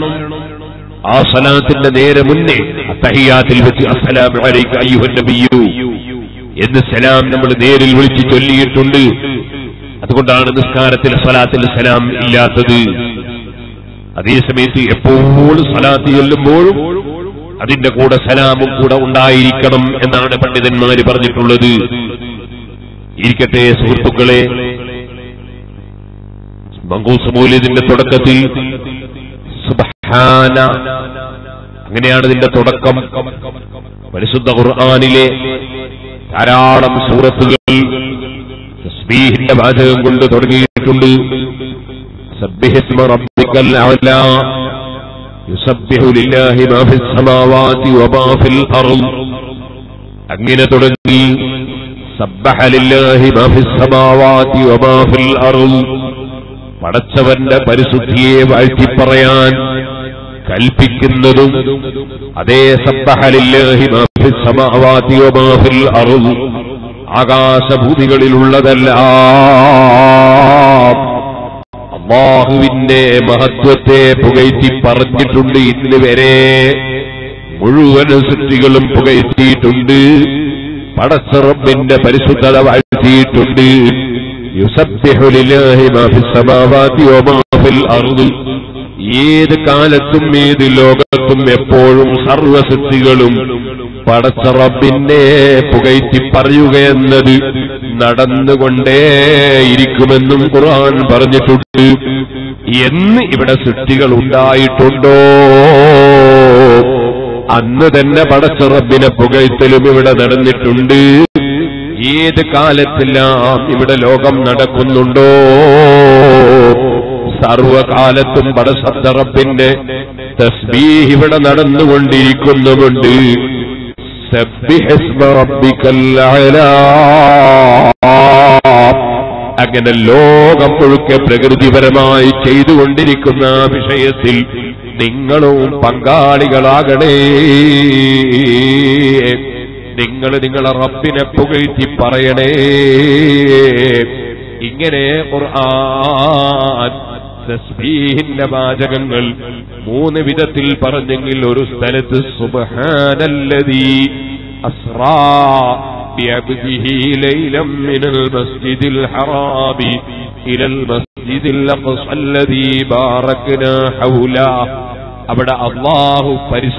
ആ സലാത്തിന്റെ നേരെ മുന്നേ അത്തഹിയാത്തിൽ വെച്ച് അസ്സലാമു അലൈക അയ്യുഹൻ നബിയു എന്ന് സലാം നമ്മൾ നേരിൽ വിളിച്ച് ചൊല്ലിയിട്ടുണ്ട് അതുകൊണ്ടാണ് നിസ്കാരത്തിൽ സലാത്തിൽ സലാം ഇല്ലാത്തത് അതേസമയത്ത് എപ്പോഴും സലാത്ത് ചൊല്ലുമ്പോഴും അതിന്റെ കൂടെ സലാമും കൂടെ ഉണ്ടായിരിക്കണം എന്നാണ് പണ്ഡിതന്മാര് പറഞ്ഞിട്ടുള്ളത് ഇരിക്കട്ടെ സുഹൃത്തുക്കളെ മങ്കൂസ് മൂല്യത്തിന്റെ തുടക്കത്തിൽ സുബ്ഹാന അങ്ങനെയാണ് ഇതിന്റെ തുടക്കം പരിശുദ്ധ ഖുർആാനിലെ ധാരാളം സൂറത്തുകൾ തസ്ബീഹിന്റെ വാചകം കൊണ്ട് തുടങ്ങിയിട്ടുണ്ട് സബ്ബിഹിസ്മ റബ്ബിക്കൽ അഅ്ലാ യുസബ്ബിഹു ലില്ലാഹി മാ ഫിസ് സമാവാതി വമാ ഫിൽ അർദ് അങ്ങനെ തുടങ്ങി സബ്ബഹ ലില്ലാഹി മാ ഫിസ് സമാവാതി വമാ ഫിൽ അർദ് പടച്ചവന്റെ പരിശുദ്ധിയെ വാഴ്ത്തി പറയാൻ കൽപ്പിക്കുന്നതും അതേ സബ്ബഹലില്ലാഹി മാ ഫിസ് സമാവാതി വമാ ഫിൽ അർദ് ആകാശഭൂമികളിലുള്ളതെല്ലാം അള്ളാഹുവിന്റെ മഹത്വത്തെ പുകഴ്ത്തി പറഞ്ഞിട്ടുണ്ട് ഇന്ന് വരെ മുഴുവൻ സൃഷ്ടികളും പുകഴ്ത്തിയിട്ടുണ്ട് പടച്ചറബിന്റെ പരിശുദ്ധത വാഴ്ത്തിയിട്ടുണ്ട് യുസബ്ബിഹു ലില്ലാഹി മാ ഫിസ് സമാവാതി വമാ ഫിൽ അർദ് ഏത് കാലത്തും ഏത് ലോകത്തും എപ്പോഴും സർവസൃഷ്ടികളും പടച്ചറബിനെ പുകഴ്ത്തി പറയുക എന്നത് നടന്നുകൊണ്ടേയിരിക്കുമെന്നും ഖുർആൻ പറഞ്ഞിട്ടുണ്ട് എന്ന് ഇവിടെ സൃഷ്ടികൾ ഉണ്ടായിട്ടുണ്ടോ അന്ന് തന്നെ പടച്ചറബിനെ പുകഴ്ത്തലും ഇവിടെ നടന്നിട്ടുണ്ട് ഏത് കാലത്തെല്ലാം ഇവിടെ ലോകം നടക്കുന്നുണ്ടോ സർവകാലത്തും പടസത്തറബിന്റെ തസ്ബീഹ് ഇവിടെ നടന്നുകൊണ്ടിരിക്കുന്നുമുണ്ട് സബ്ബിഹിസ്മ റബ്ബിക്കൽ അഅ്ലാ. അങ്ങനെ ലോകം മുഴുക്കെ പ്രകൃതിപരമായി ചെയ്തുകൊണ്ടിരിക്കുന്ന ആ വിഷയത്തിൽ നിങ്ങളും പങ്കാളികളാകണേ നിങ്ങൾ നിങ്ങളെ റബ്ബിനെ പുകഴ്ത്തി പറയണേ ഇങ്ങനെ ഖുർആൻ തസ്ബീഹിന്റെ വാചകങ്ങൾ മൂന്ന് വിധത്തിൽ പറഞ്ഞെങ്കിൽ ഒരു സ്ഥലത്ത് സുബ്ഹാനല്ലദീ അസ്റാ بعبده ليلا من المسجد الحرام إلى المسجد الأقصى الذي باركنا حوله അവിടെ അള്ളാഹു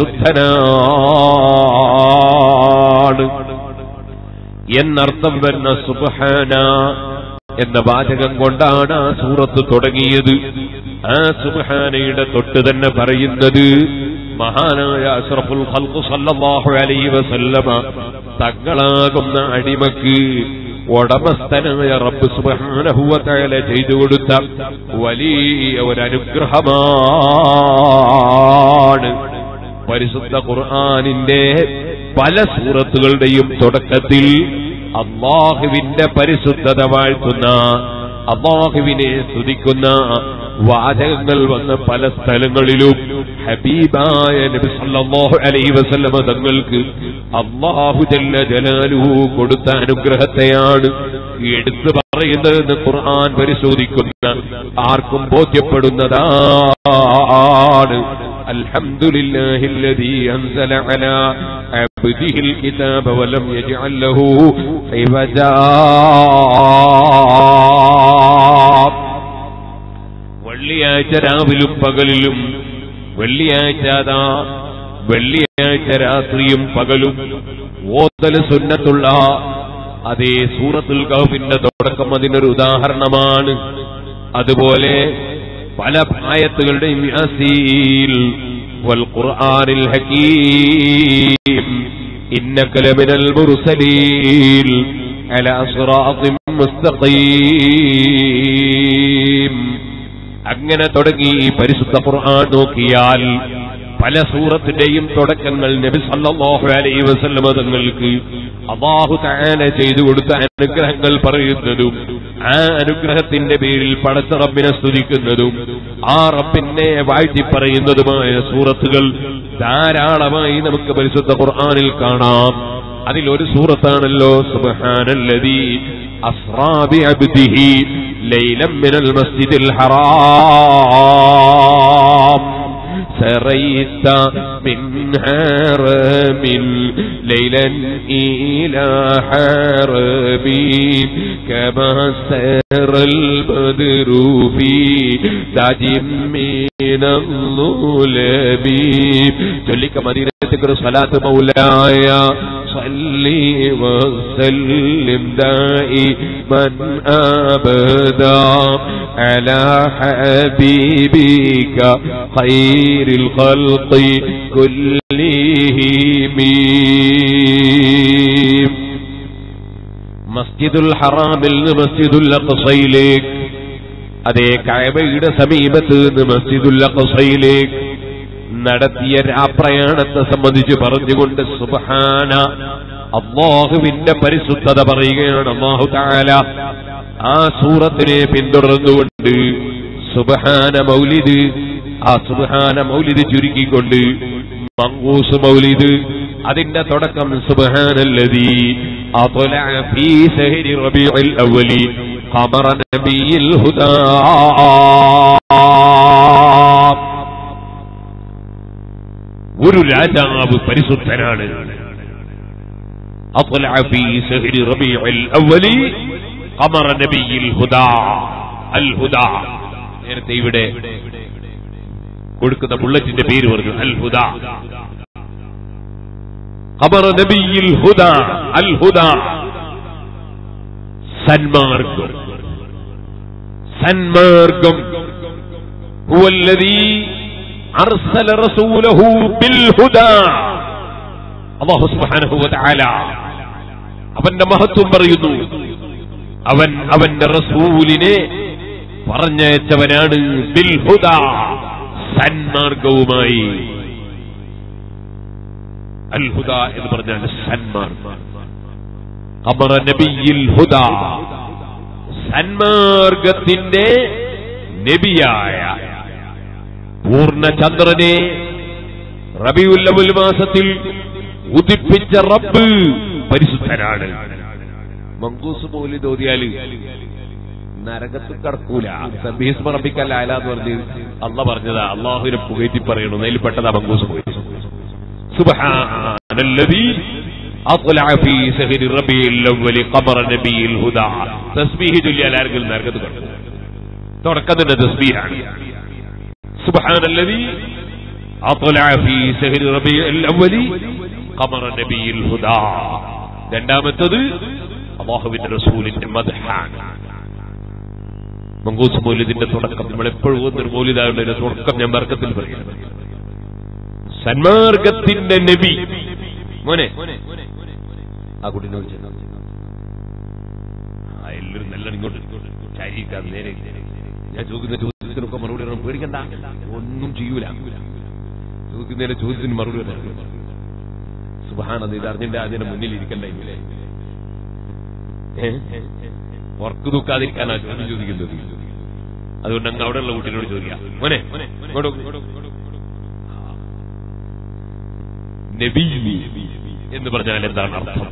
പരിശുദ്ധനാണ് എന്നർത്ഥം വരുന്ന സുബ്ഹാന എന്ന വാചകം കൊണ്ടാണ് ആ സൂറത്ത് തുടങ്ങിയത് ആ സുബ്ഹാനയുടെ തൊട്ട് തന്നെ പറയുന്നത് മഹാനായ അഷ്റഫുൽ ഖൽഖ് സല്ലല്ലാഹു അലൈഹി വസല്ലമ തങ്ങളാകുന്ന അടിമക്ക് ഉടമസ്ഥനായ റബ്ബ് സുബ്ഹാനഹു വ തആല ചെയ്തു കൊടുത്ത വലിയ ഒരു അനുഗ്രഹമാണ് പരിശുദ്ധ ഖുർആനിന്റെ പല സൂറത്തുകളുടെയും തുടക്കത്തിൽ അള്ളാഹുവിന്റെ പരിശുദ്ധത വാഴ്ത്തുന്ന അള്ളാഹുവിനെ സ്തുതിക്കുന്ന വാചകങ്ങൾ വന്ന പല സ്ഥലങ്ങളിലും ഹബീബായ നബി സല്ലല്ലാഹു അലൈഹി വസല്ലമ തങ്ങൾക്ക് അള്ളാഹു ജല്ല ജലാലുഹു കൊടുത്ത അനുഗ്രഹത്തെയാണ് എടുത്തു പറയുന്നതെന്ന് ഖുർആൻ പരിശോധിക്കുന്ന ആർക്കും ബോധ്യപ്പെടുന്നതാണ് الحمد لله الذي أنزل على عبده الكتاب ولم يجعل له عوجا വെള്ളിയാഴ്ച രാവിലും പകലിലും വെള്ളിയാഴ്ച അതാ വെള്ളിയാഴ്ച രാത്രിയും പകലും ഓത്തല് സുന്നത്തുള്ള അതേ സൂറത്തുൽ കഹഫിന്റെ തുടക്കം അതിനൊരു ഉദാഹരണമാണ് അതുപോലെ പല ആയത്തുകളുടെയും യാസീൽ والقرآن الحكيم إنك لمن المرسلين على صراط مستقيم അങ്ങനെ തുടങ്ങി ഈ പരിശുദ്ധ ഖുർആൻ നോക്കിയാൽ പല സൂറത്തിന്റെയും തുടക്കങ്ങൾ നബി സല്ലല്ലാഹു അലൈഹി വസല്ലമ തങ്ങൾക്ക് അള്ളാഹു തആല ചെയ്തു കൊടുത്ത അനുഗ്രഹങ്ങൾ പറയുന്നതും ആ അനുഗ്രഹത്തിന്റെ പേരിൽ പടച്ച റബ്ബിനെ സ്തുതിക്കുന്നതും ആ റബ്ബിനെ വാഴ്ത്തി പറയുന്നതുമായ സൂറത്തുകൾ ധാരാളമായി നമുക്ക് പരിശുദ്ധ ഖുർആനിൽ കാണാം അതിലൊരു സൂറത്താണല്ലോ സുബ്ഹാനല്ലദീ അസ്റാ ബിഅബ്ദിഹി ലൈലം മിനൽ മസ്ജിദിൽ ഹറാം سريت من حرم ليلا إلى حربي كما سر البدر في تاج من الظلم ചൊല്ലിക്ക മദീനത്തേക്ക് ഒരു സ്വലാത്ത് മൗലായ صلي وسلم دائما أبدا على حبيبك خير الخلق كلهم മസ്ജിദുൽ ഹറാമിൽ നിന്ന് മസ്ജിദുൽ അഖ്സയിലേക്ക് അതേ കഅബയുടെ സമീപത്ത് നിന്ന് മസ്ജിദുൽ അഖ്സയിലേക്ക് നടത്തിയ രാപ്രയാണത്തെ സംബന്ധിച്ച് പറഞ്ഞുകൊണ്ട് സുബഹാന അള്ളാഹുവിന്റെ പരിശുദ്ധത പറയുകയാണ് അള്ളാഹു താല ആ സൂറത്തിനെ പിന്തുടർന്നുകൊണ്ട് സുബഹാന മൗലിദ് ആ സുബഹാന മൗലിദ് ചുരുക്കിക്കൊണ്ട് മങ്കൂസ് മൗലിദ് അതിന്റെ തുടക്കം സുബഹാനല്ലതി أطلع في سهر ربيع الأول قمر نبي الهدى ഒരു രാജാവ് പരിശുദ്ധനാണ് أطلع في سهر ربيع الأول قمر نبي الهدى الهدى നേരത്തെ ഇവിടെ കൊടുക്കുന്ന ബുള്ളറ്റിന്റെ പേര് പറഞ്ഞു അൽ ഹുദ ഖബർ നബിയിൽ ഹുദ അൽ ഹുദ സന്മാർഗം സന്മാർഗം هو الذي أرسل رسوله بالهدى അള്ളാഹു സുബ്ഹാനഹു വതആല അവന്റെ മഹത്വം പറയുന്നു അവൻ അവന്റെ റസൂലിനെ പറഞ്ഞയച്ചവനാണ് ബിൽ ഹുദ സന്മാർഗവുമായി അൽ ഹുദ എന്ന് പറഞ്ഞാൽ സന്മാർഗം ഖബറ നബിയിൽ ഹുദ സന്മാർഗത്തിന്റെ നബിയായ പൂർണ്ണചന്ദ്രനെ റബിയുല്ലവൽ മാസത്തിൽ ഉദിപ്പിച്ച റബ്ബ് പരിശുദ്ധനാണ് മങ്കൂസ് പോലി തോതിയാല് നരകത്ത് കടക്കൂല സബീസ് മറപ്പിക്കല്ല എന്ന് പറഞ്ഞ് അള്ള പറഞ്ഞതാ അള്ളാഹുവിനെ പുകയറ്റി പറയണു അതിൽ പെട്ടതാ മങ്കൂസ് പോയി സുബ്ഹാനല്ലദീ أطلع في سهر الربيع الأول قمر نبي الهدى تسبيه جلي على أرجل نرقد തുടക്കത്തിന്റെ തസ്ബീഹാണ് سبحان الذي أطلع في سهر ربيع الأول قمر نبي الهدى രണ്ടാമത്തത് അള്ളാഹുവിന്റെ റസൂലിന്റെ മദ്ഹാണ് മങ്കൂസ് മൗലിദിന്റെ തുടക്കം നമ്മൾ എപ്പോഴും ഒരു മൗലിദായുടെ തുടക്കം ഞാൻ വർക്കത്തിൽ പറയുന്നത് സന്മാർഗത്തിന്റെ നബി മോനെ ആ കുട്ടീനെ വിളിച്ചു ആ എല്ലാവരും നല്ല ഇങ്ങോട്ട് ചരിക്കാതെ നേരെ ഞാൻ ചോദിക്കുന്ന ചോദ്യത്തിനൊക്കെ മറുപടി പറയണം പേടിക്കണ്ട ഒന്നും ചെയ്യൂല ചോദിക്കുന്നതിന്റെ ചോദ്യത്തിന് മറുപടി പറയണം സുബാനത് ഇത് അറിഞ്ഞിട്ട് അതിന്റെ മുന്നിൽ ഇരിക്കണ്ട ഇല്ലേ വർക്ക് തൂക്കാതിരിക്കാനാ ചോദ്യം ചോദിക്കുന്നത് അതുകൊണ്ട് അങ്ങ് അവിടെയുള്ള കുട്ടീനോട് ചോദിക്കാം മോനെ ഇങ്ങോട്ട് നബി എന്ന് പറഞ്ഞാൽ എന്താണ് അർത്ഥം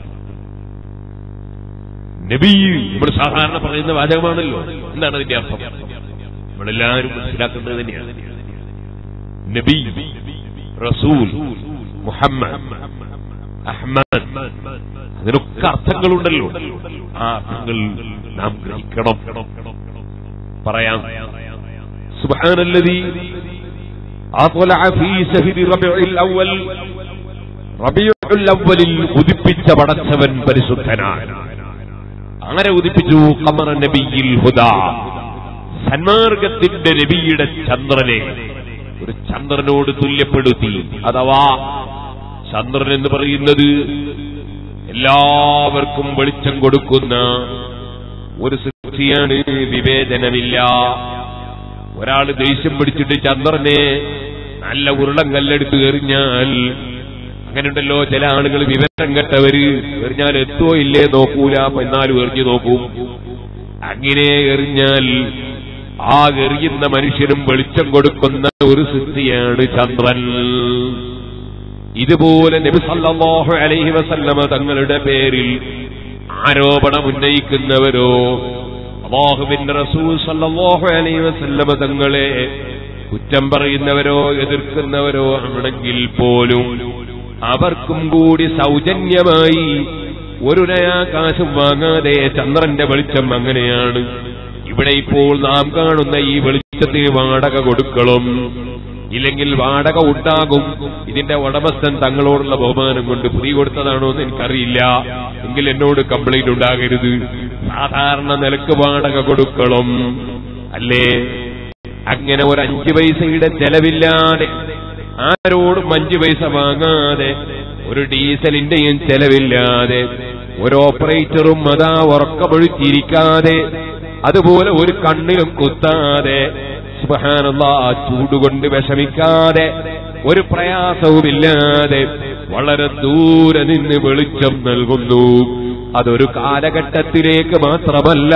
നബി നമ്മൾ സാധാരണ പറയുന്ന വാചകമാണല്ലോ എന്താണ് അതിന്റെ അർത്ഥം നമ്മളെല്ലാവരും മനസ്സിലാക്കേണ്ടത് തന്നെയാണ് നബി റസൂൽ മുഹമ്മദ് അഹ്മദ് അതിനൊക്കെ അർത്ഥങ്ങളുണ്ടല്ലോ ആ അർത്ഥങ്ങൾ നാം ഗ്രഹിക്കണം പറയാം സുബ്ഹാനല്ലദീ أطلع في سهر ربيع الأول ربيع الأول ഉദിപ്പിച്ച പടച്ചവൻ പരിശുദ്ധനാണ് അങ്ങനെ ഉദിപ്പിച്ചു കമറ നബിയിൽ ഹുദ സന്മാർഗത്തിന്റെ നബിയുടെ ചന്ദ്രനെ ഒരു ചന്ദ്രനോട് തുല്യപ്പെടുത്തി അഥവാ ചന്ദ്രൻ എന്ന് പറയുന്നത് എല്ലാവർക്കും വെളിച്ചം കൊടുക്കുന്ന ഒരു സൃഷ്ടിയാണ് വിവേചനമില്ല ഒരാൾ ദേഷ്യം പിടിച്ചിട്ട് ചന്ദ്രനെ നല്ല ഉരുളം കല്ലെടുത്ത് എറിഞ്ഞാൽ അങ്ങനെയുണ്ടല്ലോ ചില ആളുകൾ വിവരം കെട്ടവര് എറിഞ്ഞാൽ എത്തുവോ ഇല്ലേ നോക്കൂല എന്നാലും എറിഞ്ഞു നോക്കും അങ്ങനെ എറിഞ്ഞാൽ ആ എറിയുന്ന മനുഷ്യനും വെളിച്ചം കൊടുക്കുന്ന ഒരു സൃഷ്ടിയാണ് ചന്ദ്രൻ ഇതുപോലെ നബി സല്ലല്ലാഹു അലൈഹി വസല്ലമ തങ്ങളുടെ പേരിൽ ആരോപണം ഉന്നയിക്കുന്നവരോ അള്ളാഹുവിന്റെ റസൂൽ സല്ലല്ലാഹു അലൈഹി വസല്ലമ തങ്ങളെ കുറ്റം പറയുന്നവരോ എതിർക്കുന്നവരോ ആണെങ്കിൽ പോലും അവർക്കും കൂടി സൗജന്യമായി ഒരു നയാ കാശും വാങ്ങാതെ ചന്ദ്രന്റെ വെളിച്ചം അങ്ങനെയാണ് ഇവിടെ ഇപ്പോൾ നാം കാണുന്ന ഈ വെളിച്ചത്തിന് വാടക കൊടുക്കണം ഇല്ലെങ്കിൽ വാടക ഉണ്ടാകും ഇതിന്റെ ഉടമസ്ഥൻ തങ്ങളോടുള്ള ബഹുമാനം കൊണ്ട് ഫ്രീ കൊടുത്തതാണോ എന്ന് എനിക്കറിയില്ല എങ്കിൽ എന്നോട് കംപ്ലൈന്റ് ഉണ്ടാകരുത് സാധാരണ നിലക്ക് വാടക കൊടുക്കണം അല്ലേ അങ്ങനെ ഒരു അഞ്ചു പൈസയുടെ ചെലവില്ലാതെ ആരോടും അഞ്ചു പൈസ വാങ്ങാതെ ഒരു ഡീസലിന്റെയും ചെലവില്ലാതെ ഒരു ഓപ്പറേറ്ററും അതാ ഉറക്കമൊഴിച്ചിരിക്കാതെ അതുപോലെ ഒരു കണ്ണിലും കുത്താതെ സുബഹാനല്ലാ ചൂടുകൊണ്ട് വിഷമിക്കാതെ ഒരു പ്രയാസവുമില്ലാതെ വളരെ ദൂരെ നിന്ന് വെളിച്ചം നൽകുന്നു അതൊരു കാലഘട്ടത്തിലേക്ക് മാത്രമല്ല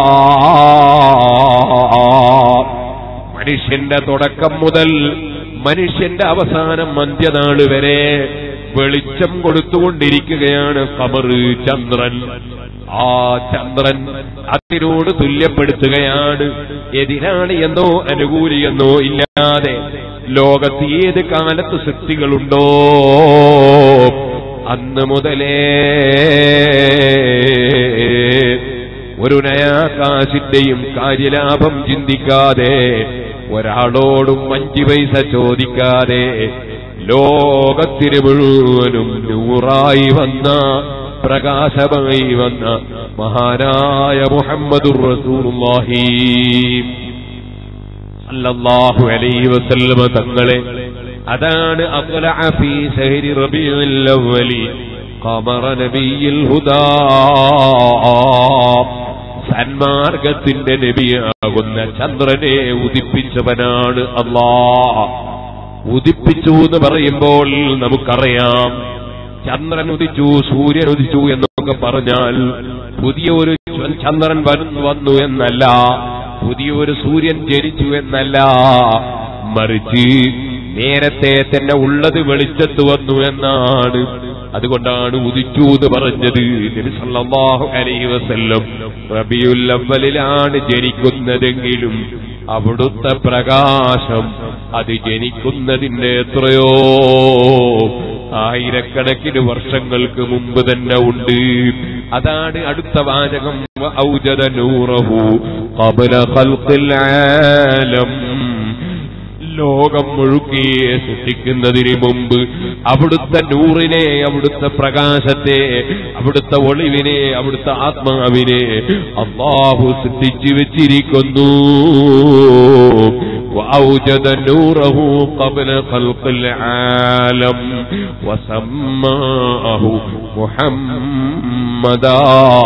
മനുഷ്യന്റെ തുടക്കം മുതൽ മനുഷ്യന്റെ അവസാനം അന്ത്യനാള് വരെ വെളിച്ചം കൊടുത്തുകൊണ്ടിരിക്കുകയാണ് കമറ് ചന്ദ്രൻ ആ ചന്ദ്രൻ അതിനോട് തുല്യപ്പെടുത്തുകയാണ് എതിരാളി എന്നോ അനുകൂലി എന്നോ ഇല്ലാതെ ലോകത്ത് ഏത് കാലത്ത് സൃഷ്ടികളുണ്ടോ അന്ന് മുതലേ ഒരു നയാകാശിന്റെയും കാര്യലാഭം ചിന്തിക്കാതെ ഒരാളോടും അഞ്ചു പൈസ ചോദിക്കാതെ ലോകത്തിന് മുഴുവനും നൂറായി വന്ന പ്രകാശമായി വന്ന മഹാനായ മുഹമ്മദുർ റസൂലുള്ളാഹി സല്ലല്ലാഹു അലൈഹി വസല്ലമ തങ്ങളെ അതാണ് അത്ലഅ ഫീ ശഹരി റബീഉൽ അവ്വലി ഖമറ നബിയിൽ ഹുദാ സന്മാർഗത്തിന്റെ നബിയാകുന്ന ചന്ദ്രനെ ഉദിപ്പിച്ചവനാണ് അള്ളാഹ് ഉദിപ്പിച്ചു എന്ന് പറയുമ്പോൾ നമുക്കറിയാം ചന്ദ്രൻ ഉദിച്ചു സൂര്യൻ ഉദിച്ചു എന്നൊക്കെ പറഞ്ഞാൽ പുതിയൊരു ചന്ദ്രൻ വന്നു വന്നു എന്നല്ല പുതിയൊരു സൂര്യൻ ജനിച്ചു എന്നല്ല മറിച്ച് നേരത്തെ തന്നെ ഉള്ളത് വെളിച്ചത്ത് വന്നു എന്നാണ് അതുകൊണ്ടാണ് ഉദിച്ചു എന്ന് പറഞ്ഞത് നബി സല്ലല്ലാഹു അലൈഹി വസല്ലം റബിയുൽ അവ്വലിലാണ് ജനിക്കുന്നതെങ്കിലും അവിടുത്തെ പ്രകാശം അത് ജനിക്കുന്നതിന്റെ എത്രയോ ആയിരക്കണക്കിന് വർഷങ്ങൾക്ക് മുമ്പ് തന്നെ ഉണ്ട് അതാണ് അടുത്ത വാചകം ഔജദ നൂറഹു ഖബല ഖൽഖിൽ ആലം ലോകം മുഴുക്കിയെ സൃഷ്ടിക്കുന്നതിന് മുമ്പ് അവിടുത്തെ നൂറിനെ അവിടുത്തെ പ്രകാശത്തെ അവിടുത്തെ ഒളിവിനെ അവിടുത്തെ ആത്മാവിനെ അള്ളാഹു സൃഷ്ടിച്ചു വെച്ചിരിക്കുന്നു وأوجد نوره قبل خلق العالم وسماه محمدا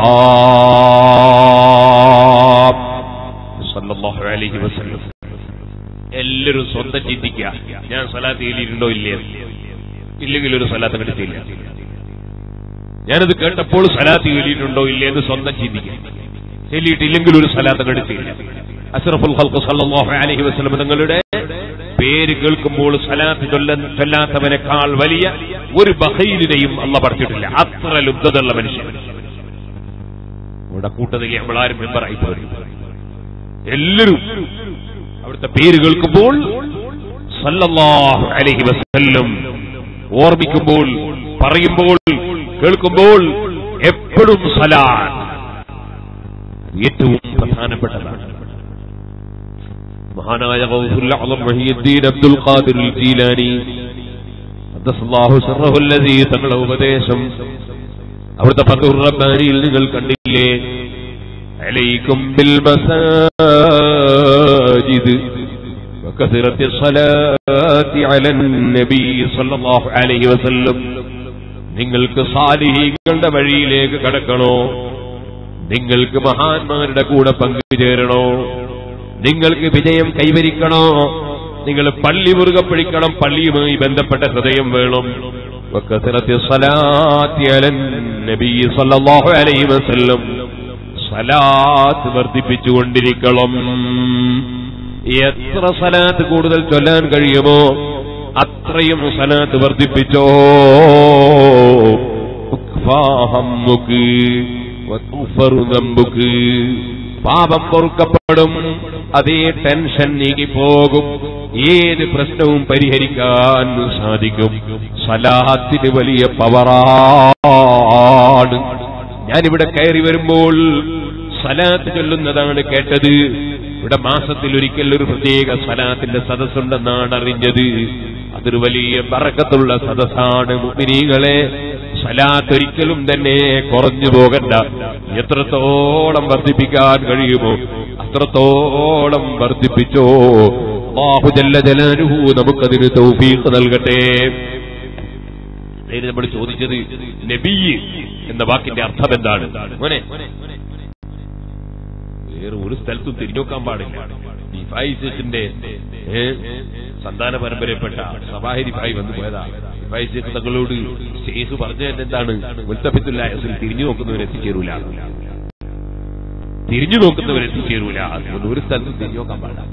صلى الله عليه وسلم എല്ലാവരും സ്വന്തം ചിന്തിക്കുക ഞാൻ സ്വലാത്ത് ചെയ്തിട്ടുണ്ടോ ഇല്ലേ ഇല്ലെങ്കിൽ ഒരു സ്വലാത്ത് കണ്ടിട്ടില്ല ഞാനത് കേട്ടപ്പോൾ സ്വലാത്ത് ചൊല്ലിയിട്ടുണ്ടോ ഇല്ലേ എന്ന് സ്വന്തം ചിന്തിക്കുക ചൊല്ലിയിട്ടില്ലെങ്കിൽ ഒരു സ്വലാത്ത് കണ്ടിട്ടില്ല അഷ്റഫുൽ ഖൽഖ് സല്ലല്ലാഹു അലൈഹി വസല്ലം തങ്ങളുടെ പേര് കേൾക്കുമ്പോൾ സ്വലാത്ത് ചൊല്ല ചൊല്ലാത്തവനേക്കാൾ വലിയ ഒരു ബഹീലിനെയും അല്ല പഠിച്ചിട്ടില്ല അത്ര ലുബ്ധതയുള്ള മനുഷ്യൻ ഇവിടെ കൂട്ടത്തിൽ നമ്മളാരും മെമ്പറായി പോയി എല്ലാവരും അവിടുത്തെ പേര് കേൾക്കുമ്പോൾ സല്ലല്ലാഹു അലൈഹി വസല്ലം ഓർമ്മിക്കുമ്പോൾ പറയുമ്പോൾ കേൾക്കുമ്പോൾ എപ്പോഴും സലാൻ ഏറ്റവും പ്രധാനപ്പെട്ടതാണ് മഹാനായ ഗൗസുൽ അഅ്ലം വഹിയുദ്ദീൻ അബ്ദുൽ ഖാദിർ ജീലാനി ഖദ്ദസല്ലാഹു സിർറഹു അല്ലദീ തങ്ങളുടെ ഉപദേശം അവിടുത്തെ ഫതുർ റബ്ബാനിയിൽ നിങ്ങൾ കണ്ടില്ലേ عليكم بالمساجد وكثرة الصلاة على النبي صلى الله عليه وسلم നിങ്ങൾക്ക് സാലിഹികളുടെ വഴിയിലേക്ക് കടക്കണോ നിങ്ങൾക്ക് മഹാന്മാരുടെ കൂടെ പങ്കുചേരണോ നിങ്ങൾക്ക് വിജയം കൈവരിക്കണോ നിങ്ങൾ പള്ളി മുറുകെ പിടിക്കണം പള്ളിയുമായി ബന്ധപ്പെട്ട ഹൃദയം വേണം വക്കത്തിറത്തി സലാത്തി അലൻ നബി സല്ലല്ലാഹു അലൈഹി വസല്ലം സലാത്ത് വർദ്ധിപ്പിച്ചുകൊണ്ടിരിക്കണം എത്ര സലാത്ത് കൂടുതൽ ചൊല്ലാൻ കഴിയുമോ അത്രയും സലാത്ത് വർദ്ധിപ്പിച്ചോ ഉക്ഫാഹമ്മുക്ക് വതുഫറു ദംബുക്ക് പാപം പൊറുക്കപ്പെടും അതേ ടെൻഷൻ നീങ്ങിപ്പോകും ഏത് പ്രശ്നവും പരിഹരിക്കാൻ സാധിക്കും സലാഹത്തിന് വലിയ പവറാണ് ഞാനിവിടെ കയറി വരുമ്പോൾ സലാത്ത് ചൊല്ലുന്നതാണ് കേട്ടത് ഇവിടെ മാസത്തിൽ ഒരിക്കൽ ഒരു പ്രത്യേക സലാത്തിന്റെ സദസ്സുണ്ടെന്നാണ് അറിഞ്ഞത് അതൊരു വലിയ ബറക്കത്തുള്ള സദസ്സാണ് മുമിനീകളെ സലാത്ത് ഒരിക്കലും തന്നെ കുറഞ്ഞു പോകണ്ട എത്രത്തോളം വർദ്ധിപ്പിക്കാൻ കഴിയുമോ അത്രത്തോളം വർദ്ധിപ്പിച്ചോ അല്ലാഹു ജല്ല ജലാനുഹു നമുക്കതിന് തൗഫീഖ് നൽകട്ടെ അതിന് നമ്മൾ ചോദിച്ചത് നബി എന്ന വാക്കിന്റെ അർത്ഥം എന്താണ് മോനെ വേറെ ഒരു സ്ഥലത്തും തിരിഞ്ഞോക്കാൻ പാടില്ല ഈ ഫൈസിന്റെ സന്താന പരമ്പരപ്പെട്ട സവാഹിരി ഭായി വന്നു പോയതാ ഫൈസിക്ക് തങ്ങളോട് ഷെയ്ഖ് പറഞ്ഞത് എന്താണ് മുൽത്തഫിത്തുല്ല തിരിഞ്ഞു നോക്കുന്നവരെ എത്തിച്ചേരൂല തിരിഞ്ഞു നോക്കുന്നവരെ എത്തിച്ചേരൂല അതുകൊണ്ട് ഒരു സ്ഥലത്തും തിരിഞ്ഞു നോക്കാൻ പാടില്ല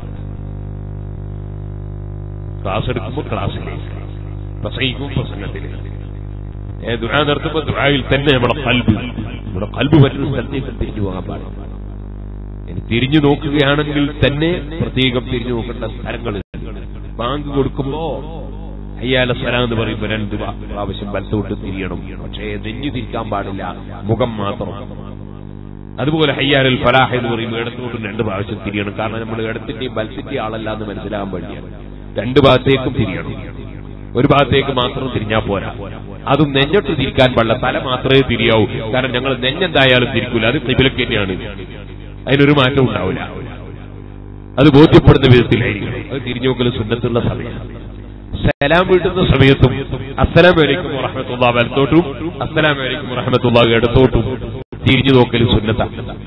ക്ലാസ് എടുക്കുമ്പോൾ ക്ലാസ്സിലേക്ക് പ്രസംഗിക്കും പ്രസംഗത്തിലേക്ക് ഏ, ദുആ നടത്തുമ്പോൾ ദുആയിൽ തന്നെ നമ്മുടെ കൽബ് നമ്മുടെ കൽബ് പറ്റുന്ന സ്ഥലത്തേക്ക് തിരിഞ്ഞു പോകാൻ പാടില്ല ഇനി തിരിഞ്ഞു നോക്കുകയാണെങ്കിൽ തന്നെ പ്രത്യേകം തിരിഞ്ഞു നോക്കേണ്ട സ്ഥലങ്ങൾ ബാങ്ക് കൊടുക്കുമ്പോ അയ്യാല സ്വലാം എന്ന് പറയുമ്പോ രണ്ട് പ്രാ- പ്രാവശ്യം വലത്തോട്ട് തിരിയണം പക്ഷേ നെഞ്ഞു തിരിക്കാൻ പാടില്ല മുഖം മാത്രം അതുപോലെ ഹയ്യാരൽ ഫലാഹ് എന്ന് പറയുമ്പോൾ ഇടത്തോട്ടും രണ്ട് പ്രാവശ്യം തിരിയണം കാരണം നമ്മൾ ഇടത്തിന്റെയും വലത്തിന്റെയും ആളല്ല എന്ന് മനസ്സിലാകാൻ വേണ്ടിയാണ് രണ്ട് ഭാഗത്തേക്കും തിരിയണം ഒരു ഭാഗത്തേക്ക് മാത്രം തിരിഞ്ഞാൽ പോരാ അതും നെഞ്ഞൊട്ട് തിരിക്കാൻ പാടില്ല തല മാത്രമേ തിരിയാവൂ കാരണം ഞങ്ങൾ നെഞ്ഞെന്തായാലും തിരിക്കൂല അത് കിബിലക്ക് തന്നെയാണ് അതിനൊരു മാറ്റം ഉണ്ടാവില്ല അത് ബോധ്യപ്പെടുന്ന വിധത്തിലായിരിക്കണം അത് തിരിഞ്ഞു നോക്കൽ സുന്നത്തുള്ള സമയം സലാം വീട്ടുന്ന സമയത്തും അസ്സലാം വലൈക്കും വറഹമത്തുള്ള വലത്തോട്ടും അസ്സലാം വലൈക്കും വറഹമത്തുള്ള ഇടത്തോട്ടും തിരിഞ്ഞു നോക്കൽ സുന്നത്ത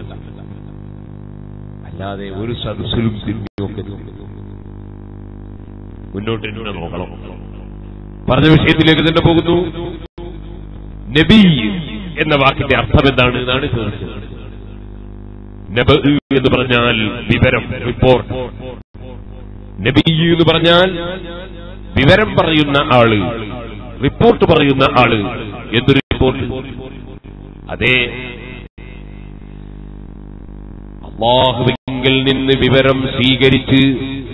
അല്ലാതെ ഒരു സദസ്സിലും തിരിഞ്ഞു നോക്കരുത് മുന്നോട്ട് തന്നെ നോക്കണം പറഞ്ഞ വിഷയത്തിലേക്ക് തന്നെ പോകുന്നു നബി എന്ന വാക്കിന്റെ അർത്ഥം എന്താണ് എന്നാണ് ചോദിച്ചത് നബ് എന്ന് പറഞ്ഞാൽ വിവരം റിപ്പോർട്ട് നബി എന്ന് പറഞ്ഞാൽ വിവരം പറയുന്ന ആള് റിപ്പോർട്ട് പറയുന്ന ആള് എന്തൊരു റിപ്പോർട്ട് അതെ അള്ളാഹുവിങ്കിൽ നിന്ന് വിവരം സ്വീകരിച്ച്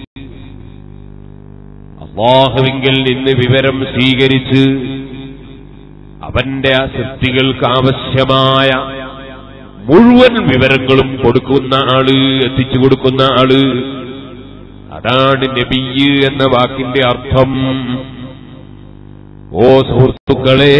അള്ളാഹുവിങ്കിൽ നിന്ന് വിവരം സ്വീകരിച്ച് അവന്റെ ആ സൃഷ്ടികൾക്ക് ആവശ്യമായ മുഴുവൻ വിവരങ്ങളും കൊടുക്കുന്ന ആള് എത്തിച്ചു കൊടുക്കുന്ന ആള് അതാണ് നബിയ് എന്ന വാക്കിന്റെ അർത്ഥം ഓ സുഹൃത്തുക്കളെ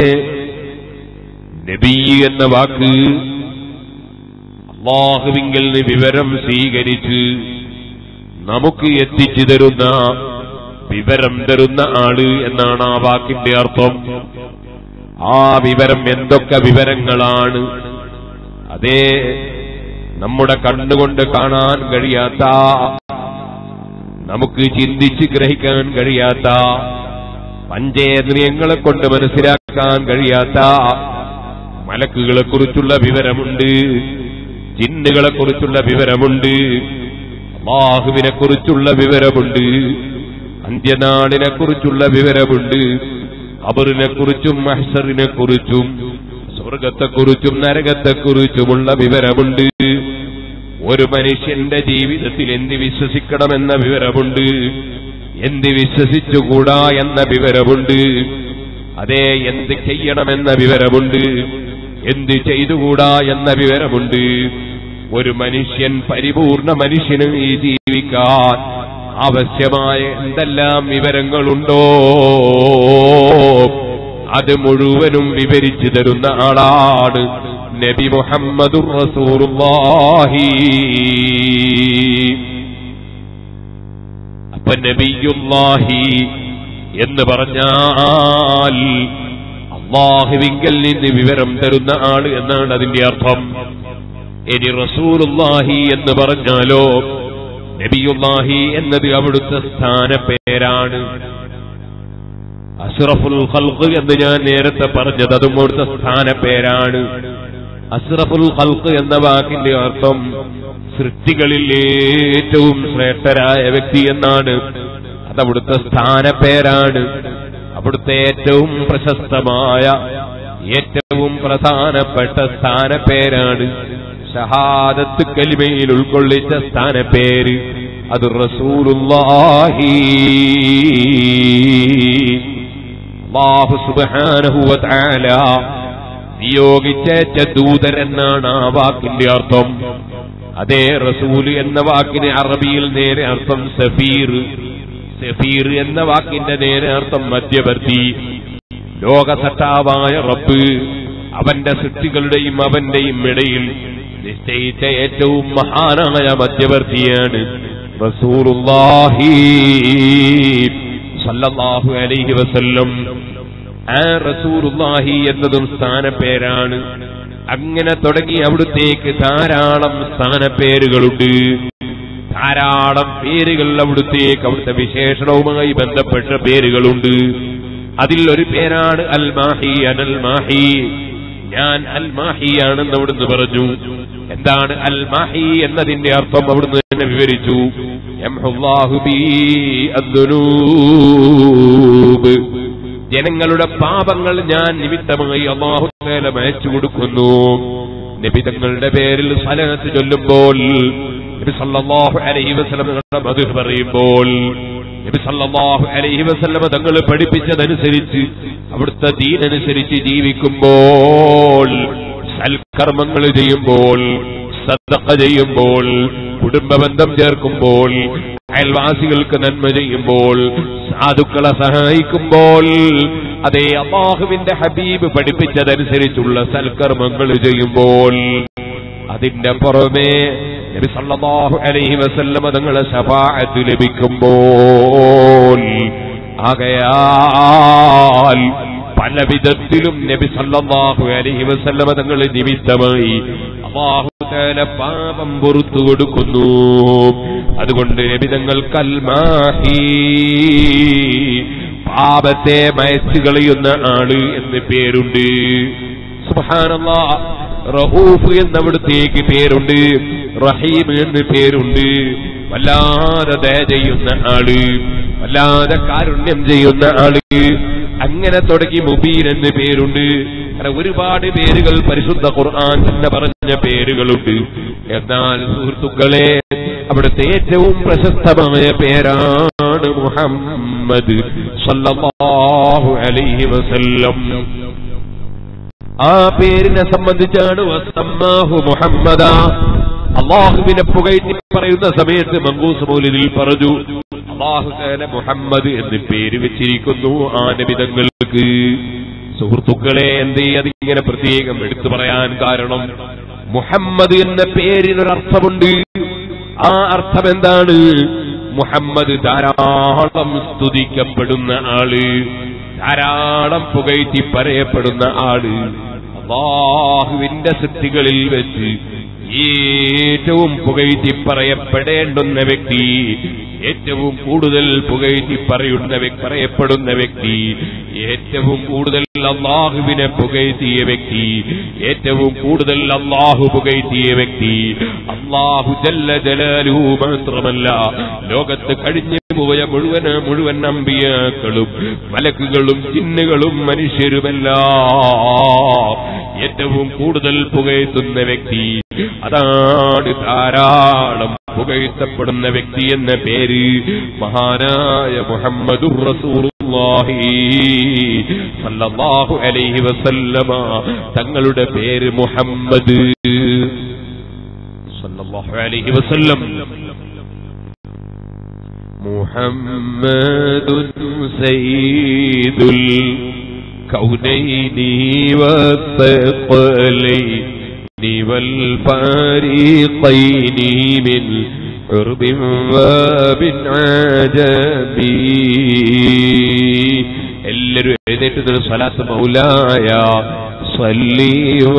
നബിയ് എന്ന വാക്ക് അള്ളാഹുവിങ്കിൽ നിന്ന് വിവരം സ്വീകരിച്ച് നമുക്ക് എത്തിച്ചു തരുന്ന വിവരം തരുന്ന ആള് എന്നാണ് ആ വാക്കിന്റെ അർത്ഥം ആ വിവരം എന്തൊക്കെ വിവരങ്ങളാണ് അതേ നമ്മുടെ കണ്ണുകൊണ്ട് കാണാൻ കഴിയാത്ത നമുക്ക് ചിന്തിച്ച് ഗ്രഹിക്കാൻ കഴിയാത്ത പഞ്ചേന്ദ്രിയങ്ങളെ കൊണ്ട് മനസ്സിലാക്കാൻ കഴിയാത്ത മലക്കുകളെ കുറിച്ചുള്ള വിവരമുണ്ട് ജിന്നുകളെ കുറിച്ചുള്ള വിവരമുണ്ട് അള്ളാഹുവിനെ കുറിച്ചുള്ള വിവരമുണ്ട് അന്ത്യനാളിനെ കുറിച്ചുള്ള വിവരമുണ്ട് ഖബറിനെ കുറിച്ചും മഹ്സറിനെ കുറിച്ചും സ്വർഗത്തെക്കുറിച്ചും നരകത്തെക്കുറിച്ചുമുള്ള വിവരമുണ്ട് ഒരു മനുഷ്യന്റെ ജീവിതത്തിൽ എന്ത് വിശ്വസിക്കണമെന്ന വിവരമുണ്ട് എന്ത് വിശ്വസിച്ചുകൂടാ എന്ന വിവരമുണ്ട് അതേ എന്ത് ചെയ്യണമെന്ന വിവരമുണ്ട് എന്ത് ചെയ്തുകൂടാ എന്ന വിവരമുണ്ട് ഒരു മനുഷ്യൻ പരിപൂർണ മനുഷ്യന് ഈ ജീവിക്കാൻ ആവശ്യമായ എന്തെല്ലാം വിവരങ്ങളുണ്ടോ അത് മുഴുവനും വിവരിച്ചു തരുന്ന ആളാണ് നബി മുഹമ്മദുർ റസൂലുള്ളാഹി അപ്പൊ നബിയുല്ലാഹി എന്ന് പറഞ്ഞാൽ അള്ളാഹുവിങ്കൽ നിന്ന് വിവരം തരുന്ന ആള് എന്നാണ് അതിന്റെ അർത്ഥം ഇനി റസൂലുള്ളാഹി എന്ന് പറഞ്ഞാലോ നബിയുല്ലാഹി എന്നത് അവിടുത്തെ സ്ഥാന പേരാണ് അഷ്റഫുൽ ഖൽഖ് എന്ന് ഞാൻ നേരത്തെ പറഞ്ഞത് അതും അവിടുത്തെ സ്ഥാന പേരാണ് അഷ്റഫുൽ ഖൽഖ് എന്ന വാക്കിന്റെ അർത്ഥം സൃഷ്ടികളിൽ ഏറ്റവും ശ്രേഷ്ഠരായ വ്യക്തി എന്നാണ് അതവിടുത്തെ സ്ഥാന പേരാണ് അവിടുത്തെ ഏറ്റവും പ്രശസ്തമായ ഏറ്റവും പ്രധാനപ്പെട്ട സ്ഥാന പേരാണ് ഷഹാദത്ത് കലിമയിൽ ഉൾക്കൊള്ളിച്ച സ്ഥാനപ്പേര് അത് റസൂലുള്ളാഹി അല്ലാഹു സുബ്ഹാനഹു വ തആല നിയോഗിച്ചേച്ച ദൂതരെന്നാണ് ആ വാക്കിന്റെ അർത്ഥം അതേ റസൂല് എന്ന വാക്കിന് അറബിയിൽ നേരെ അർത്ഥം സഫീർ സഫീർ എന്ന വാക്കിന്റെ നേരെ അർത്ഥം മധ്യവർത്തി ലോകസട്ടാവായ റബ്ബ് അവന്റെ സൃഷ്ടികളുടെയും അവന്റെയും ഇടയിൽ നിശ്ചയിച്ച ഏറ്റവും മഹാനായ മധ്യവർത്തിയാണ് റസൂലുള്ളാഹി സല്ലല്ലാഹു അലൈഹി വസല്ലം ആ റസൂലുള്ളാഹി എന്നതും സ്ഥാനപ്പേരാണ് അങ്ങനെ തുടങ്ങി അവിടുത്തേക്ക് ധാരാളം സ്ഥാനപ്പേരുകളുണ്ട് ധാരാളം പേരുകൾ അവിടുത്തേക്ക് അവിടുത്തെ വിശേഷണവുമായി ബന്ധപ്പെട്ട പേരുകളുണ്ട് അതിൽ ഒരു പേരാണ് അൽ മാഹി അനൽ മാഹി ഞാൻ അൽ മാഹിയാണെന്ന് അവിടുന്ന് പറഞ്ഞു എന്താണ് അൽ മാഹി എന്നതിന്റെ അർത്ഥം അവിടുന്ന് തന്നെ വിവരിച്ചു യംഹുല്ലാഹു ബി അദ്ദുനൂബ് ജനങ്ങളുടെ പാപങ്ങൾ ഞാൻ നിമിത്തമായി അള്ളാഹു തേല അയച്ചു കൊടുക്കുന്നു നിബിതങ്ങളുടെ പേരിൽ സലനത്ത് ചൊല്ലുമ്പോൾ നബി സല്ലല്ലാഹു അലൈഹി വസല്ലം തങ്ങളുടെ മധു പറയുമ്പോൾ നബി സല്ലല്ലാഹു അലൈഹി വസല്ലം തങ്ങൾ പഠിപ്പിച്ചതനുസരിച്ച് അവിടുത്തെ ദീനനുസരിച്ച് ജീവിക്കുമ്പോൾ സൽക്കർമ്മങ്ങൾ ചെയ്യുമ്പോൾ സദഖ ചെയ്യുമ്പോൾ കുടുംബബന്ധം ചേർക്കുമ്പോൾ അയൽവാസികൾക്ക് നന്മ ചെയ്യുമ്പോൾ സാധുക്കളെ സഹായിക്കുമ്പോൾ അതേ അള്ളാഹുവിന്റെ ഹബീബ് പഠിപ്പിച്ചതനുസരിച്ചുള്ള സൽക്കർമ്മങ്ങൾ ചെയ്യുമ്പോൾ അതിന്റെ പുറമെ നബി സല്ലല്ലാഹു അലൈഹി വസല്ലമ തങ്ങളെ ശഫാഅത്ത് ലഭിക്കുമ്പോൾ ആകയാൽ പല വിധത്തിലും നബി സല്ലല്ലാഹു അലൈഹി വസല്ലമ തങ്ങൾ നിമിത്തമായി അള്ളാഹു തആല പാപം പൊറത്തു കൊടുക്കുന്നു അതുകൊണ്ട് നബി തങ്ങൾ കൽമാഹി പാപത്തെ മയച്ചു കളയുന്ന ആള് എന്ന് പേരുണ്ട് സുബ്ഹാനല്ലാ റഹൂഫ് എന്നവിടത്തേക്ക് പേരുണ്ട് റഹീം എന്ന് പേരുണ്ട് വല്ലാതെ ദയ ചെയ്യുന്ന ആള് വല്ലാതെ കാരുണ്യം ചെയ്യുന്ന ആള് അങ്ങനെ തുടങ്ങി മുബീൻ എന്ന് പേരുണ്ട് അങ്ങനെ ഒരുപാട് പേരുകൾ പരിശുദ്ധ ഖുർആൻ തന്നെ പറഞ്ഞ പേരുകളുണ്ട് എന്നാൽ സുഹൃത്തുക്കളെ അവിടുത്തെ ഏറ്റവും പ്രശസ്തമായ പേരാണ് മുഹമ്മദ് സല്ലല്ലാഹു അലൈഹി വസല്ലം ആ പേരിനെ സംബന്ധിച്ചാണ് വസമ്മാഹു മുഹമ്മദ അള്ളാഹുവിനെ പുകഴ്ത്തി പറയുന്ന സമയത്ത് മങ്കൂസ് മൗലിദിൽ പറഞ്ഞു അള്ളാഹു തആല മുഹമ്മദ് എന്ന് പേര് വെച്ചിരിക്കുന്നു ആ നബിതങ്ങൾക്ക് സുഹൃത്തുക്കളെ എന്തേ അതിങ്ങനെ പ്രത്യേകം എടുത്തു പറയാൻ കാരണം മുഹമ്മദ് എന്ന പേരിനൊരർത്ഥമുണ്ട് ആ അർത്ഥം എന്താണ് മുഹമ്മദ് ധാരാളം സ്തുതിക്കപ്പെടുന്ന ആള് ധാരാളം പുകഴ്ത്തി പറയപ്പെടുന്ന ആള് അള്ളാഹുവിന്റെ സൃഷ്ടികളിൽ വെച്ച് ഏറ്റവും പുകഴ്ത്തി പറയപ്പെടേണ്ടുന്ന വ്യക്തി ഏറ്റവും കൂടുതൽ പുകഴ്ത്തി പറയുന്ന വ്യക്തി പറയപ്പെടുന്ന വ്യക്തി ഏറ്റവും കൂടുതൽ അള്ളാഹുവിനെ പുകഴ്ത്തിയ വ്യക്തി ഏറ്റവും കൂടുതൽ അള്ളാഹു പുകഴ്ത്തിയ വ്യക്തി അള്ളാഹു ജല്ല ജലാലു മാത്രമല്ല ലോകത്ത് കഴിഞ്ഞു പോയ മുഴുവൻ മുഴുവൻ അമ്പിയാക്കളും മലക്കുകളും ചിന്നുകളും മനുഷ്യരുമെല്ലാം ഏറ്റവും കൂടുതൽ പുകഴ്ത്തുന്ന വ്യക്തി അതാണ് ധാരാളം പുകഴ്ത്തപ്പെടുന്ന വ്യക്തി എന്ന പേര് മഹാനായ മുഹമ്മദുർ റസൂലുള്ളാഹി സല്ലല്ലാഹു അലൈഹി വസല്ലമ തങ്ങളുടെ പേര് മുഹമ്മദ് സല്ലല്ലാഹു അലൈഹി വസല്ലം محمد سيد الكونين والثقلين والفريقين من عرب وبن عجب എല്ലാവരും എഴുന്നേറ്റ് സ്വലാത്ത് മൗലായ صلي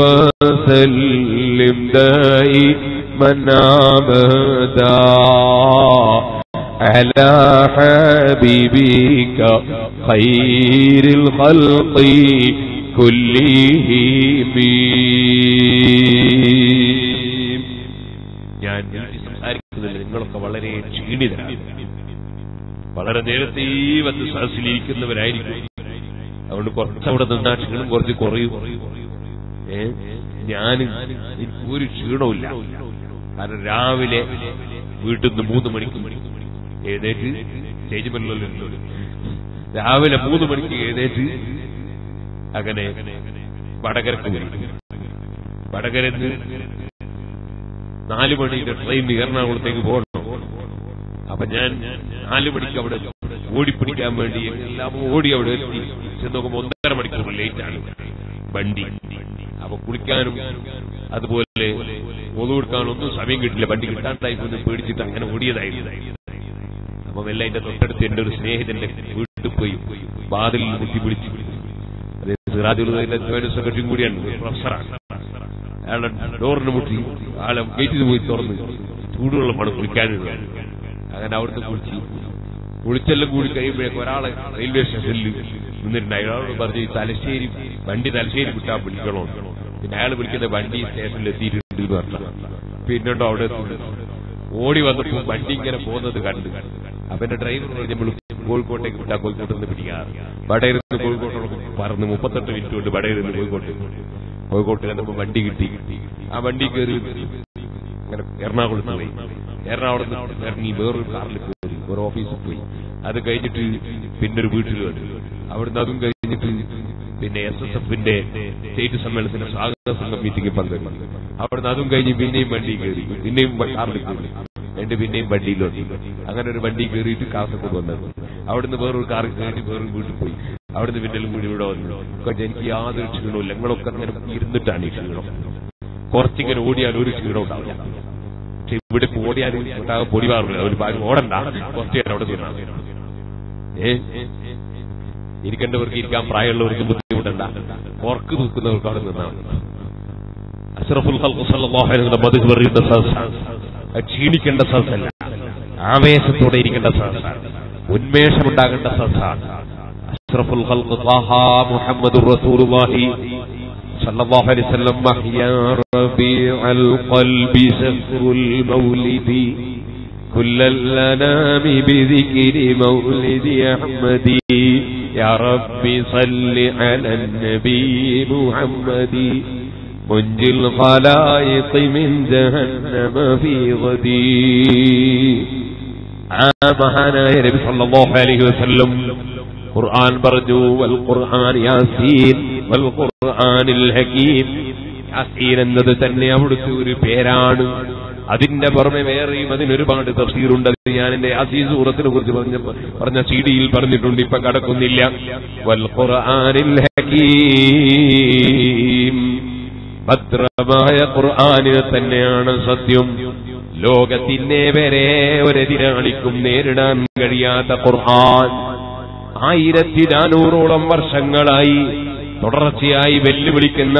وسلم دائما أبدا على حبيبك خير الخلق كلهم ഞാൻ സംസാരിക്കുന്നില്ല നിങ്ങളൊക്കെ വളരെ ക്ഷീണിതരാണ് വളരെ നേരത്തെ വന്ന് സഹസിലിരിക്കുന്നവരായിരിക്കും അതുകൊണ്ട് കുറച്ചവിടെ നിന്നാ ക്ഷീണം കുറച്ച് കുറയും ഏ ഞാൻ എനിക്ക് ഒരു ക്ഷീണവുമില്ല കാരണം രാവിലെ വീട്ടിൽ നിന്ന് മൂന്ന് മണിക്ക് എഴുന്നേറ്റ് സ്റ്റേജ് മല്ലല്ലോ രാവിലെ മൂന്ന് മണിക്ക് എഴുന്നേറ്റ് അങ്ങനെ വടകരക്ക് പോയി വടകരന്ന് നാല് മണിയുടെ ട്രെയിൻ എറണാകുളത്തേക്ക് പോകണം അപ്പൊ ഞാൻ നാല് മണിക്ക് അവിടെ ഓടിപ്പിടിക്കാൻ വേണ്ടി എല്ലാം ഓടി അവിടെ എത്തി ചെന്ന് നോക്കുമ്പോ ഒന്നര മണിക്കൂർ ലേറ്റ് ആണ് വണ്ടി അപ്പൊ കുളിക്കാനും അതുപോലെ ഒതു കൊടുക്കാനും ഒന്നും സമയം കിട്ടില്ല വണ്ടി കിട്ടാണ്ടായി പോയി പേടിച്ചിട്ട് അങ്ങനെ ഓടിയതായിരുന്നു അപ്പൊ മെല്ലെ അതിന്റെ തൊട്ടടുത്ത് എന്റെ ഒരു സ്നേഹിതന്റെ വീട്ടിൽ പോയി വാതിലിൽ മുട്ടി പിടിച്ചു അത് സിറാജുൽ സെക്രട്ടറിയും കൂടിയാണ് ഒരു പ്രൊഫസറാണ് അയാളുടെ ഡോറിന് മുട്ടി ആളെ ഗേറ്റിൽ പോയി തുറന്ന് ചൂടുവെള്ളമാണ് കുളിക്കാനുള്ളത് അങ്ങനെ അവിടുന്ന് കുളിച്ച് കുളിച്ചെല്ലാം കൂടി കഴിയുമ്പോഴേക്കും ഒരാളെ റെയിൽവേ സ്റ്റേഷനിൽ നിന്നിട്ടുണ്ട് അയാളോട് പറഞ്ഞു ഈ തലശ്ശേരി വണ്ടി തലശ്ശേരി വിട്ടാ വിളിക്കണോ പിന്നെ അയാൾ വിളിക്കുന്ന വണ്ടി സ്റ്റേഷനിൽ എത്തിയിട്ടുണ്ട് എന്ന് പറഞ്ഞു പിന്നീട് അവിടെ എത്തി. ഓടി വന്നപ്പോ വണ്ടി ഇങ്ങനെ പോകുന്നത് കണ്ട് അപ്പൊ എന്റെ ഡ്രൈവർ പറഞ്ഞു നമ്മൾ കോഴിക്കോട്ടേക്ക് വിട്ടാ കോഴിക്കോട്ട് നിന്ന് പിടിക്കാറ് വടയിരുന്ന് കോഴിക്കോട്ടോട് പറന്ന് മുപ്പത്തെട്ട് മിനിറ്റ് കൊണ്ട് വടയിരുന്ന് കോഴിക്കോട്ട് കോഴിക്കോട്ട് ചെന്നപ്പോ വണ്ടി കിട്ടി ആ വണ്ടി കയറി അങ്ങനെ എറണാകുളത്ത് പോയി എറണാകുളത്ത് ഇറങ്ങി വേറൊരു കാറിൽ കയറി ഒരു ഓഫീസിൽ പോയി അത് കഴിഞ്ഞിട്ട് പിന്നെ ഒരു വീട്ടിൽ വന്നു അവിടുന്ന് അതും കഴിഞ്ഞിട്ട് പിന്നെ എസ് എസ് എഫിന്റെ സ്റ്റേറ്റ് സമ്മേളനത്തിന്റെ സ്വാഗത സംഘം മീറ്റിംഗ് പങ്കെടുത്തു അവിടുന്ന് അതും കഴിഞ്ഞ് പിന്നെയും വണ്ടി കയറി പിന്നെയും കാറിൽ കയറി രണ്ട് പിന്നെയും വണ്ടിയിൽ വന്നു അങ്ങനെ ഒരു വണ്ടി കയറിയിട്ട് കാസർഗോഡ് വന്നത് അവിടുന്ന് വേറൊരു കാറിൽ കയറി വേറൊരു വീട്ടിൽ പോയി അവിടുന്ന് പിന്നെയും കൂടി ഇവിടെ വന്നു ഒക്കെ എനിക്ക് യാതൊരു ക്ഷീണവും ഇല്ല. ഞങ്ങളൊക്കെ അങ്ങനെ ഇരുന്നിട്ടാണ് ഈ ക്ഷീണം കുറച്ചിങ്ങനെ ഓടിയാൽ ഒരു ക്ഷീണം ഉണ്ടാവില്ല പക്ഷെ ഇവിടെ ഇപ്പൊ ഓടിയാൽ ഉണ്ടാകെ പൊടി പാറില്ല ഒരു ഭാഗം ഓടണ്ട കുറച്ച് നേരം അവിടെ നിന്നാ ഏ ഇരിക്കേണ്ടവർക്ക് ഇരിക്കാൻ പ്രായമുള്ളവർക്ക് ബുദ്ധിമുട്ടണ്ട ഉറക്ക് നിൽക്കുന്നവർക്ക് അവിടെ നിന്നാണ് അഷ്റഫുൽ ഖൽഖ് സല്ലല്ലാഹു അലൈഹി വസല്ലം മദ്ഹ് പറയുന്ന സദസ്സാണ് അത് ക്ഷീണിക്കേണ്ട സദസ്സല്ല ആവേശത്തോടെ ഇരിക്കേണ്ട സദസ്സാണ് ഉന്മേഷമുണ്ടാകേണ്ട സദസ്സാണ് അഷ്റഫുൽ ഖൽഖ് ത്വാഹ മുഹമ്മദുർ റസൂലുള്ളാഹി സല്ലല്ലാഹു അലൈഹി വസല്ലം മഹ്യാ റബീഅൽ ഖൽബി സഫ്റുൽ മൗലിദി كل الأنام بذكر مولد أحمد يا رب صل على النبي محمد منجي الخلائق من جهنم في غدي മഹാനായ നബി സല്ലല്ലാഹു അലൈഹി വസല്ലം ഖുർആൻ പറഞ്ഞു വൽ ഖുർആൻ യാസീൻ വൽ ഖുർആനിൽ ഹകീം യാസീൻ എന്നത് തന്നെ അവിടുത്തെ ഒരു പേരാണ് അതിന്റെ പുറമെ വേറെയും അതിനൊരുപാട് തഫ്സീറുണ്ട് അത് ഞാൻ എന്റെ അസീസ് സൂറത്തിനെ കുറിച്ച് പറഞ്ഞ പറഞ്ഞ സി ഡിയിൽ പറഞ്ഞിട്ടുണ്ട് ഇപ്പൊ കടക്കുന്നില്ല വൽ ഖുർആനിൽ ഹകീം ഭദ്രമായ ഖുർആനിനെ തന്നെയാണ് സത്യം ലോകത്തിനെ വരെ ഒരെതിരാളിക്കും നേരിടാൻ കഴിയാത്ത ഖുർആൻ ആയിരത്തി നാനൂറോളം വർഷങ്ങളായി തുടർച്ചയായി വെല്ലുവിളിക്കുന്ന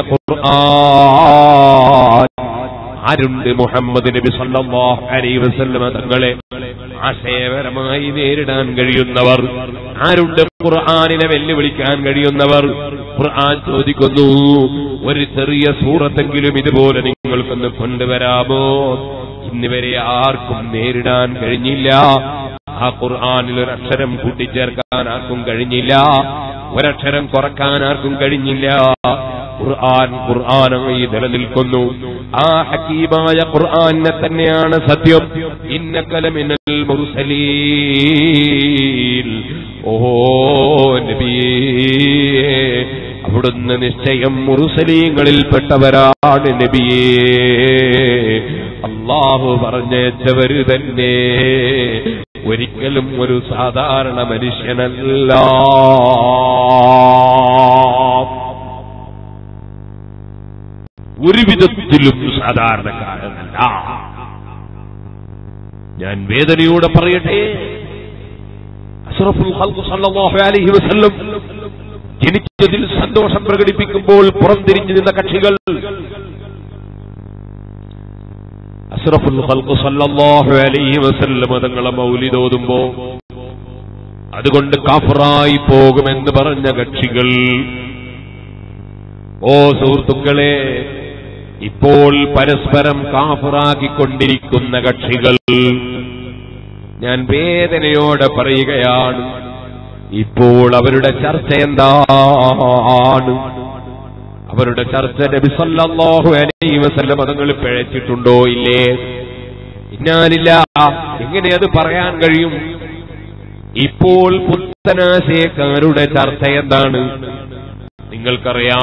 ഖുർആൻ ആരുണ്ട് മുഹമ്മദ് നബി സല്ലല്ലാഹു അലൈഹി വസല്ലമ തങ്ങളെ ആശയപരമായി നേരിടാൻ കഴിയുന്നവർ ആരുണ്ട് ഖുർആനിനെ വെല്ലുവിളിക്കാൻ കഴിയുന്നവർ ഖുർആൻ ചോദിക്കുന്നു ഒരു ചെറിയ സൂറത്തെങ്കിലും ഇതുപോലെ നിങ്ങൾക്കൊന്ന് കൊണ്ടുവരാമോ ഇന്നുവരെ ആർക്കും നേരിടാൻ കഴിഞ്ഞില്ല ആ ഖുർആനിൽ ഒരക്ഷരം കൂട്ടിച്ചേർക്കാൻ ആർക്കും കഴിഞ്ഞില്ല ഒരക്ഷരം കുറക്കാൻ ആർക്കും കഴിഞ്ഞില്ല ഖുർആൻ ഖുർആനായി നിലനിൽക്കുന്നു ആ ഹക്കീമായ ഖുർആനെ തന്നെയാണ് സത്യം ഇന്നക്കലമിനൽ മുർസലീൻ ഓ നബിയേ അവിടുന്ന് നിശ്ചയം മുറുസലീങ്ങളിൽപ്പെട്ടവരാണ് നബിയേ അള്ളാഹു പറഞ്ഞേച്ചവര് തന്നെ ഒരിക്കലും ഒരു സാധാരണ മനുഷ്യനല്ല ഒരു വിധത്തിലും സാധാരണക്കാരനല്ല ഞാൻ വേദനയോടെ പറയട്ടെ അഷ്റഫുൽ ഖൽഖ് സല്ലല്ലാഹു അലൈഹി വസല്ലം ജനിച്ചതിൽ സന്തോഷം പ്രകടിപ്പിക്കുമ്പോൾ പുറംതിരിഞ്ഞു നിന്ന കക്ഷികൾ അഷ്റഫുൽ ഖൽഖ് സല്ലല്ലാഹു അലൈഹി വസല്ലം തങ്ങളെ മൗലിദോതുമ്പോ അതുകൊണ്ട് കാഫറായി പോകുമെന്ന് പറഞ്ഞ കക്ഷികൾ ഓ സുഹൃത്തുക്കളെ ഇപ്പോൾ പരസ്പരം കാഫറാക്കിക്കൊണ്ടിരിക്കുന്ന കക്ഷികൾ ഞാൻ വേദനയോടെ പറയുകയാണ് ഇപ്പോൾ അവരുടെ ചർച്ച എന്താണ് അവരുടെ ചർച്ച നബി സല്ലല്ലാഹു അലൈഹി വസല്ലം തങ്ങൾ പിഴച്ചിട്ടുണ്ടോ ഇല്ലേ ഇന്നാലില്ല എങ്ങനെ അത് പറയാൻ കഴിയും ഇപ്പോൾ പുത്തനാശയക്കാരുടെ ചർച്ച എന്താണ് നിങ്ങൾക്കറിയാം